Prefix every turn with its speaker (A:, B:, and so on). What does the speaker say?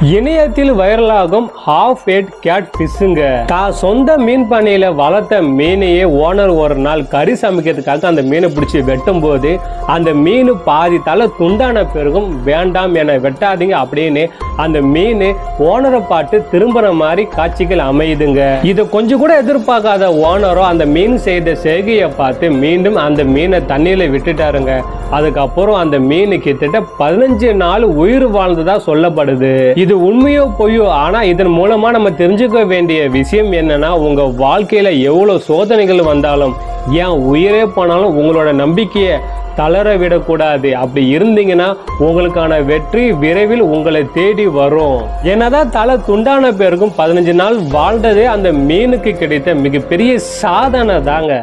A: இணையத்தில் வைரலாகும் ஹாஃப் எட் கேட் ஃபிஷ்ஷுங்க தான் சொந்த மீன் பண்ணையில வளர்த்த மீனையே ஓனர் ஒரு நாள் கறி சமைக்கிறதுக்காக அந்த மீனை பிடிச்சி வெட்டும் போது அந்த மீன் பாதி தலை துண்டான பிறகும் வேண்டாம் என வெட்டாதீங்க அப்படின்னு அந்த மீன் ஓனரை பார்த்து திரும்புற மாதிரி காட்சிகள் அமையுதுங்க இதை கொஞ்சம் கூட எதிர்பார்க்காத ஓனரோ அந்த மீன் செய்த செய்கையை பார்த்து மீண்டும் அந்த மீனை தண்ணியில விட்டுட்டாருங்க அதுக்கப்புறம் அந்த மீன் கிட்டத்தட்ட பதினஞ்சு நாள் உயிர் வாழ்ந்ததா சொல்லப்படுது இது உண்மையோ பொய்யோ ஆனா இதன் மூலமா நம்ம தெரிஞ்சுக்க வேண்டிய விஷயம் என்னன்னா உங்க வாழ்க்கையில எவ்வளவு சோதனைகள் வந்தாலும் ஏன் உயிரே போனாலும் உங்களோட நம்பிக்கையை தளர விடக்கூடாது அப்படி இருந்தீங்கன்னா உங்களுக்கான வெற்றி விரைவில் உங்களை தேடி வரும் என்னதான் தலை துண்டான பேருக்கும் பதினஞ்சு நாள் வாழ்ந்ததே அந்த மீனுக்கு கிடைத்த மிகப்பெரிய சாதனை தாங்க